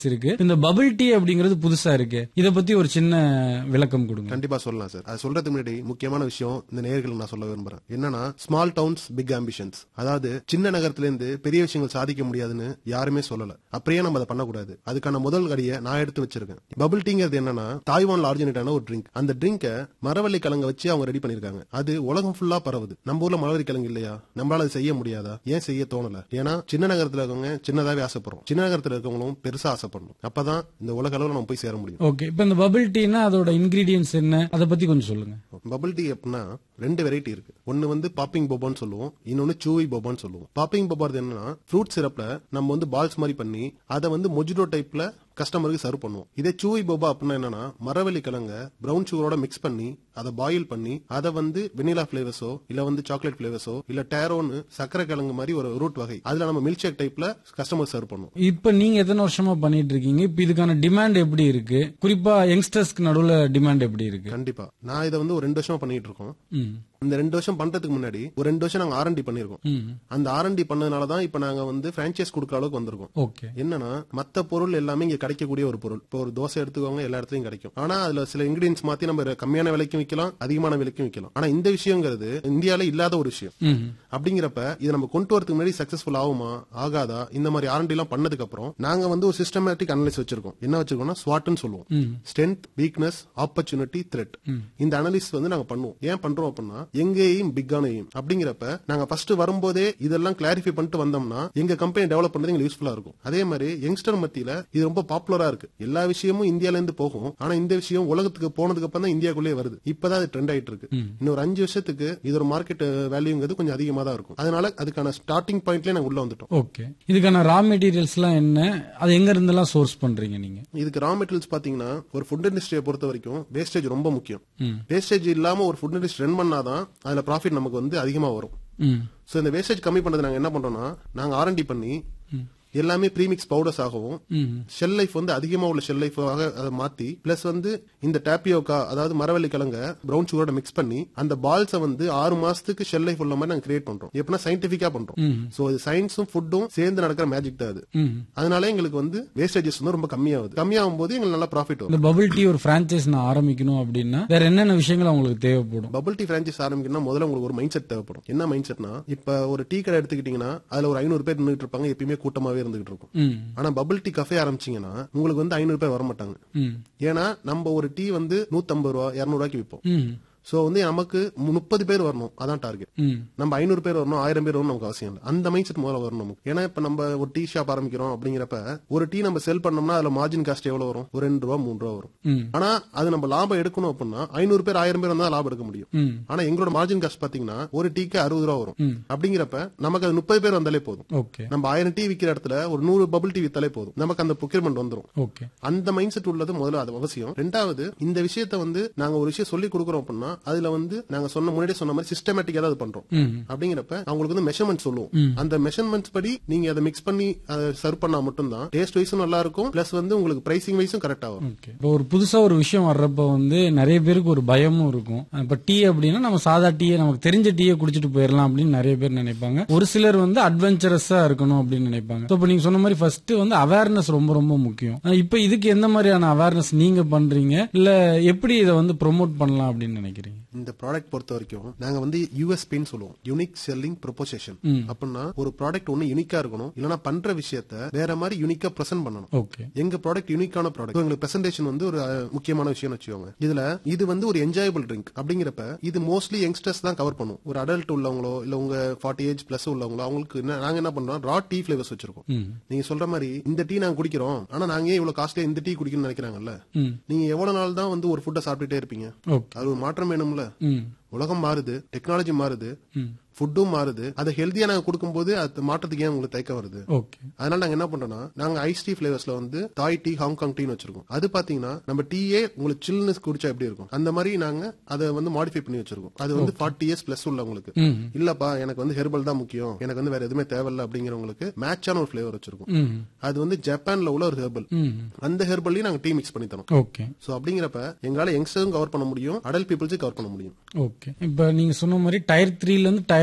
இருக்கு இந்த bubble tea அப்படிங்கிறது புதுசா இருக்கு இத பத்தி ஒரு சின்ன விளக்கம் கொடுங்க கண்டிப்பா சொல்லலாம் சார் அது சொல்றதுக்கு முன்னாடி முக்கியமான விஷயம் இந்த நேர்களுக்கு நான் சொல்ல விரும்புறேன் என்னன்னா ஸ்மால் டவுன்ஸ் பிக் ஆம்பிஷன்ஸ் அதாவது சின்ன நகரத்துல இருந்து பெரிய விஷயங்கள் சாதிக்க முடியாதுன்னு யாருமே சொல்லல அப்படியே நம்ம அதை பண்ணக்கூடாது அதுக்கான முதல் கடியை நான் எடுத்து வச்சிருக்கேன் பபிள் டீங்கிறது என்னன்னா தாய்வான்ல ஆரிஜினேட்டான ஒரு ட்ரிங்க் அந்த ட்ரிங்கை மரவள்ளி கிழங்க வச்சு அவங்க ரெடி பண்ணிருக்காங்க அது உலகம் ஃபுல்லா பரவுது நம்ம ஊர்ல மரவள்ளி கிழங்கு இல்லையா நம்மளால அது செய்ய முடியாதா ஏன் செய்ய தோணல ஏன்னா சின்ன நகரத்துல இருக்கவங்க சின்னதாவே ஆசைப்படுறோம் சின்ன நகரத்துல இருக்கவங்களும் பெருசா ஆசைப்படணும் அப்பதான் இந்த உலக அளவுல நம்ம போய் சேர முடியும் ஓகே இப்ப இந்த பபிள் டீனா அதோட இன்கிரீடியன்ஸ் என்ன அத பத்தி கொஞ்சம் சொல்லுங்க பபிள் டீ அப்படின்னா ரெண்டு வெரைட்டி இருக்கு ஒன்னு வந்து பாப்பிங் போபான்னு சொல்லுவோம் இன்னொன்னு சூவி போபான்னு சொல்லுவோம் பாப்பிங் போபாது என்னன்னா ஃப்ரூட் சிரப்ல நம்ம வந்து பால்ஸ் மாதிரி பண்ணி அதை வந்து மொஜிடோ டைப்ல கஸ்டமருக்கு சர்வ் பண்ணுவோம் இதே சூவி போபா அப்படின்னா என்னன்னா மரவள்ளி கிழங்க பிரவுன் சுகரோட மிக்ஸ் பண்ணி அதை பாயில் பண்ணி அதை வந்து வெனிலா பிளேவர்ஸோ இல்ல வந்து சாக்லேட் பிளேவர்ஸோ இல்ல டேரோன்னு சக்கரை கிழங்கு மாதிரி ஒரு ரூட் வகை அதுல நம்ம மில்க் ஷேக் டைப்ல கஸ்டமர் சர்வ் பண்ணுவோம் இப்ப நீங்க எத்தனை வருஷமா பண்ணிட்டு இருக்கீங்க இப்ப இதுக்கான டிமாண்ட் எப்படி இருக்கு குறிப்பா யங்ஸ்டர்ஸ்க்கு நடுவுல டிமாண்ட் எப்படி இருக்கு கண்டிப்பா நான் இதை வந்து ஒரு ரெண்டு வருஷமா பண்ணிட்டு இருக்கோம் ம். இந்த ரெண்டு வருஷம் பண்றதுக்கு முன்னாடி ஒரு ரெண்டு வருஷம் நாங்க ஆர்என்டி பண்ணிருக்கோம் ம். அந்த ஆர்என்டி பண்ணதுனால தான் இப்ப நாங்க வந்து பிரான்ச்சைஸ் கொடுக்குற அளவுக்கு வந்திருக்கோம் ஓகே என்னன்னா மத்த பொருள் எல்லாமே இங்க கிடைக்கக்கூடிய ஒரு பொருள் இப்போ ஒரு தோசை எடுத்துக்கோங்க எல்லா இடத்துலயும் கிடைக்கும் ஆனா அதுல சில இன்கிரீடியன்ஸ் மாத்தி நம்ம கம்மியான விலைக்கும் விற்கலாம் அதிகமான விலைக்கும் விற்கலாம் ஆனா இந்த விஷயங்கிறது இந்தியால இல்லாத ஒரு விஷயம் ம். அப்படிங்கிறப்ப இதை நம்ம கொண்டு வரதுக்கு முன்னாடி சக்சஸ்ஃபுல் ஆகுமா ஆகாதா இந்த மாதிரி ஆர்என்டி எல்லாம் பண்ணதுக்கு அப்புறம் நாங்க வந்து ஒரு சிஸ்டமேட்டிக் அனலிஸ் வச்சிருக்கோம் என்ன வச்சிருக்கோம்னா ஸ்வாட்னு சொல்லுவோம் ம். ஸ்ட்ரென்த் வீக்னஸ் ஆப்பர்ச்சுனிட்டி த்ரெட் இந்த அனலிஸ் வந்து நாங்க பண்ணுவோம் ஏன் பண்றோம் அப்படின்னா எங்க எய்ம் பிக்கான எய்ம் அப்படிங்கிறப்ப நாங்க ஃபர்ஸ்ட் வரும்போதே இதெல்லாம் கிளாரிஃபை பண்ணிட்டு வந்தோம்னா எங்க கம்பெனி டெவலப் பண்றது எங்களுக்கு யூஸ்ஃபுல்லா இருக்கும் அதே மாதிரி யங்ஸ்டர் மத்தியில இது ரொம்ப பாப்புலரா இருக்கு எல்லா விஷயமும் இந்தியால இருந்து போகும் ஆனா இந்த விஷயம் உலகத்துக்கு போனதுக்கு அப்புறம் தான் இந்தியாக்குள்ளே வருது இப்பதான் அது ட்ரெண்ட் ஆயிட்டு இருக்கு இன்னொரு அஞ்சு வருஷத்துக்கு இது ஒரு மார்க்கெட் வேல்யூங்கிறது கொஞ்சம் அதிகமா தான் இருக்கும் அதனால அதுக்கான ஸ்டார்டிங் பாயிண்ட்லயே நாங்க உள்ள வந்துட்டோம் ஓகே இதுக்கான ரா மெட்டீரியல்ஸ் எல்லாம் என்ன அது எங்க இருந்தெல்லாம் சோர்ஸ் பண்றீங்க நீங்க இதுக்கு ரா மெட்டீரியல்ஸ் பாத்தீங்கன்னா ஒரு ஃபுட் இண்டஸ்ட்ரியை பொறுத்த வரைக்கும் வேஸ்டேஜ் ரொம்ப முக்கியம் ம். வேஸ்டேஜ் இல்லாம ஒரு ஃபுட் இண்டஸ்ட்ரி ரன் பண்ணாதான் அதுல ப்ராஃபிட் நமக்கு வந்து அதிகமா வரும் ம். சோ இந்த வேஸ்டேஜ் கம்மி பண்றது நாங்க என்ன பண்றோம்னா நாங்க ஆர்என்டி பண்ணி எல்லாமே ப்ரீமிக்ஸ் பவுடர்ஸ் ஆகவும் ம். ஷெல் லைஃப் வந்து அதிகமா உள்ள ஷெல் லைஃபாக அதை மாத்தி பிளஸ் வந்து இந்த டாப்பியோக்கா அதாவது மரவள்ளி கிழங்க பிரவுன் சுகரோட மிக்ஸ் பண்ணி அந்த பால்ஸை வந்து ஆறு மாசத்துக்கு ஷெல் லைஃப் உள்ள மாதிரி நாங்க கிரியேட் பண்றோம் எப்படின்னா சயின்டிபிக்கா பண்றோம் சோ இது சயின்ஸும் ஃபுட்டும் சேர்ந்து நடக்கிற மேஜிக் தான் அது ம். அதனால எங்களுக்கு வந்து வேஸ்டேஜஸ் வந்து ரொம்ப கம்மியாகுது கம்மியாகும் போது எங்களுக்கு நல்லா ப்ராஃபிட் வரும் இந்த பபிள் டீ ஒரு பிரான்ச்சைஸ் நான் ஆரம்பிக்கணும் அப்படின்னா வேற என்னென்ன விஷயங்கள் அவங்களுக்கு தேவைப்படும் பபிள் டீ பிரான்ச்சைஸ் ஆரம்பிக்கணும்னா முதல்ல உங்களுக்கு ஒரு மைண்ட் செட் தேவைப்படும் என்ன மைண்ட் செட்னா இப்ப ஒரு டீ கடை எடுத்துக்கிட்டீங்கன்னா அதுல ஒரு ஐநூறு பேர் நின்றுட்டு இருப்பாங்க எப்பயுமே கூட்டமாவே இருந்துகிட்டு இருக்கும் ம். ஆனா பபிள் டீ கஃபே ஆரம்பிச்சீங்கன்னா உங்களுக்கு வந்து ஐநூறு பேர் வர மாட்டாங்க ம். ஏன்னா நம்ம ஒரு டீ வந்து நூத்தம்பது ரூபா இருநூறு ரூபாய்க்கு விற்போம் ம். சோ வந்து நமக்கு முப்பது பேர் வரணும் அதான் டார்கெட் ம். நம்ம ஐநூறு பேர் வரணும் ஆயிரம் பேர் வரணும் நமக்கு அவசியம் இல்லை அந்த மைண்ட் செட் முதல்ல வரணும் நமக்கு ஏன்னா இப்ப நம்ம ஒரு டீ ஷாப் ஆரம்பிக்கிறோம் அப்படிங்கிறப்ப ஒரு டீ நம்ம செல் பண்ணோம்னா அதுல மார்ஜின் காஸ்ட் எவ்வளவு வரும் ஒரு ரெண்டு ரூபா மூணு ரூபா வரும் ம். ஆனா அது நம்ம லாபம் எடுக்கணும் அப்படின்னா ஐநூறு பேர் ஆயிரம் பேர் வந்தா லாபம் எடுக்க முடியும் ம். ஆனா எங்களோட மார்ஜின் காஸ்ட் பாத்தீங்கன்னா ஒரு டீக்கு அறுபது ரூபா வரும் அப்படிங்கிறப்ப நமக்கு அது முப்பது பேர் வந்தாலே போதும் ஓகே நம்ம ஆயிரம் டீ விக்கிற இடத்துல ஒரு நூறு பபிள் டீ வித்தாலே போதும் நமக்கு அந்த procurement வந்துரும் ஓகே அந்த மைண்ட் செட் உள்ளது முதல்ல அது அவசியம் ரெண்டாவது இந்த விஷயத்த வந்து நாங்க ஒரு விஷயம் சொல்லி கொடுக்குறோம் அப்படின்னா அதுல வந்து நாங்க சொன்ன முன்னாடியே சொன்ன மாதிரி சிஸ்டமேட்டிக்கா தான் அது பண்றோம் ம். அப்படிங்கிறப்ப அவங்களுக்கு வந்து மெஷர்மெண்ட் சொல்லுவோம் அந்த மெஷர்மெண்ட்ஸ் படி நீங்க அதை மிக்ஸ் பண்ணி அதை சர்வ் பண்ணா மட்டும்தான் டேஸ்ட் வைஸும் நல்லா இருக்கும் பிளஸ் வந்து உங்களுக்கு பிரைசிங் வைஸும் கரெக்டா வரும் ஓகே இப்போ ஒரு புதுசா ஒரு விஷயம் வர்றப்ப வந்து நிறைய பேருக்கு ஒரு பயமும் இருக்கும் இப்ப டீ அப்படின்னா நம்ம சாதா டீயை நமக்கு தெரிஞ்ச டீயை குடிச்சிட்டு போயிடலாம் அப்படின்னு நிறைய பேர் நினைப்பாங்க ஒரு சிலர் வந்து அட்வென்ச்சரஸா இருக்கணும் அப்படின்னு நினைப்பாங்க So, இப்ப நீங்க சொன்ன மாதிரி ஃபர்ஸ்ட் வந்து அவேர்னஸ் ரொம்ப ரொம்ப முக்கியம் அஹ் இப்ப இதுக்கு எந்த மாதிரியான அவேர்னஸ் நீங்க பண்றீங்க இல்ல எப்படி இதை வந்து ப்ரோமோட் பண்ணலாம் அப்படின்னு நினைக்கிறீங்க இந்த ப்ராடக்ட் பொறுத்த வரைக்கும் நாங்க வந்து யூஎஸ்பின்னு சொல்லுவோம் யூனிக் செல்லிங் ப்ரொபோசேஷன் அப்படின்னா ஒரு ப்ராடக்ட் ஒண்ணு யூனிக்கா இருக்கணும் இல்லனா பண்ற விஷயத்த வேற மாதிரி யூனிக்கா பிரசன்ட் பண்ணணும் ஓகே எங்க ப்ராடக்ட் யூனிக்கான ப்ராடக்ட் எங்களுக்கு பிரசன்டேஷன் வந்து ஒரு அஹ், முக்கியமான விஷயம் வச்சுக்கோங்க இதுல இது வந்து ஒரு என்ஜாயபிள் ட்ரிங்க் அப்படிங்கிறப்ப இது மோஸ்ட்லி யங்ஸ்டர்ஸ் தான் கவர் பண்ணும் ஒரு அடல்ட் உள்ளவங்களோ இல்ல உங்க ஃபார்ட்டி ஏஜ் பிளஸ் உள்ளவங்களோ அவங்களுக்கு என்ன நாங்க என்ன பண்றோம் ரா டீ ஃபிளேவர்ஸ் வச்சிருக்கோம் நீங்க சொல்ற மாதிரி இந்த டீ நாங்க குடிக்கிறோம் ஆனா நாங்க ஏன் இவ்வளவு காஸ்ட்லியா இந்த டீ குடிக்கணும்னு நினைக்கிறாங்கல்ல ம் நீங்க எவ்வளவு நாள் தான் வந்து ஒரு ஃபுட்டை சாப்பிட்டுட்டே இருப்பீங்க ஓகே அது ஒரு மாற்றம் வேணும்ல ம் உலகம் மாறுது டெக்னாலஜி மாறுது ம் ஃபுட்டும் மாறுது அதை ஹெல்த்தியா நாங்க கொடுக்கும்போது அது மாற்றத்துக்கு ஏன் உங்களுக்கு தயக்கம் வருது ஓகே அதனால நாங்க என்ன பண்றோம்னா நாங்க ஐஸ் டீ பிளேவர்ஸ்ல வந்து தாய் டீ ஹாங்காங் டீன்னு வச்சிருக்கோம் அது பாத்தீங்கன்னா நம்ம டீயே உங்களுக்கு சில்னஸ் குடிச்சா எப்படி இருக்கும் அந்த மாதிரி நாங்க அதை வந்து மாடிஃபை பண்ணி வச்சிருக்கோம் அது வந்து ஃபார்ட்டி இயர்ஸ் பிளஸ் உள்ளவங்களுக்கு ம் இல்லப்பா எனக்கு வந்து ஹெர்பல் தான் முக்கியம் எனக்கு வந்து வேற எதுவுமே தேவையில்ல அப்படிங்கிறவங்களுக்கு மேட்சான ஒரு ஃபிளேவர் வச்சிருக்கோம் ம் அது வந்து ஜப்பான்ல உள்ள ஒரு ஹெர்பல் ம் அந்த ஹெர்பல்லையும் நாங்க டீ மிக்ஸ் பண்ணி தரோம் ஓகே சோ அப்படிங்கிறப்ப எங்களால யங்ஸ்டரும் கவர் பண்ண முடியும் அடல்ட் பீப்புள்ஸும் கவர் பண்ண முடியும் ஓகே இப்ப நீங்க சொன்ன மாதிரி டயர் த்ரீல இருந்து டயர்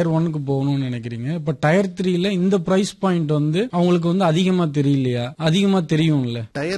டயர் ஒன்னுக்கு போகணும்னு நினைக்கிறீங்க இப்ப டயர் த்ரீல இந்த பிரைஸ் பாயிண்ட் வந்து அவங்களுக்கு வந்து அதிகமா தெரியலையா அதிகமா தெரியும்ல டயர்